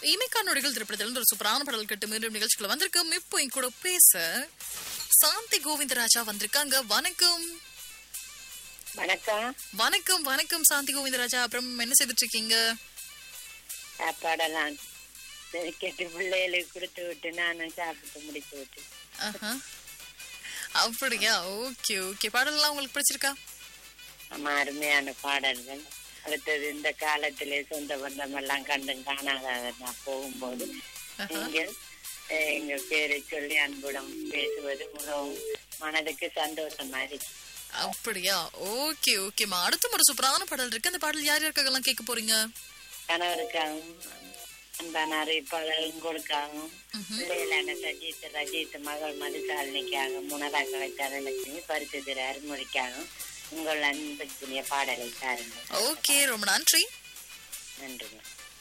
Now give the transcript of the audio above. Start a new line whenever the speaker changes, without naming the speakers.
இமைக்கா நொடிகள் திரைப்படத்தில் ஒரு சூப்பரான பாடல் கட்டு மீண்டும் நிகழ்ச்சிக்குள்ள வந்திருக்கோம் இப்போ என் கூட பேச சாந்தி கோவிந்தராஜா வந்திருக்காங்க வணக்கம்
வணக்கம்
வணக்கம் வணக்கம் சாந்தி கோவிந்தராஜா அப்புறம் என்ன செய்துட்டு இருக்கீங்க
சாப்பாடெல்லாம் கேட்டு பிள்ளைகளுக்கு கொடுத்து விட்டு நானும் சாப்பிட்டு முடிச்சு விட்டு
ஆஹா. அப்படியா ஓகே ஓகே பாடல்லாம் உங்களுக்கு பிடிச்சிருக்கா
நம்ம அருமையான பாடல்கள் அடுத்தது இந்த காலத்திலே சொந்த பந்தம் எல்லாம் கண்டும் காணாத நான் போகும்போது நீங்கள் அஹ், எங்க பேரை சொல்லி அன்புடன் பேசுவது மிகவும் மனதுக்கு சந்தோஷமா இருக்கு
அப்படியா ஓகே ஓகேம்மா அடுத்த ஒரு சூப்பரான பாடல் இருக்கு அந்த பாடல் யார் யாருக்காகலாம் கேட்க போறீங்க
கணவருக்காகவும் அன்பான அறிவிப்பாளர் உங்களுக்காகவும் பிள்ளைகளான சஜித் ரஜித் மகள் மதுசாலினிக்காக முனரா கலைத்தரலட்சுமி பருத்து திரு அருமொழிக்காகவும் உங்கள் அன்புக்குரிய பாடலை தாருங்கள்
ஓகே ரொம்ப நன்றி
நன்றிங்க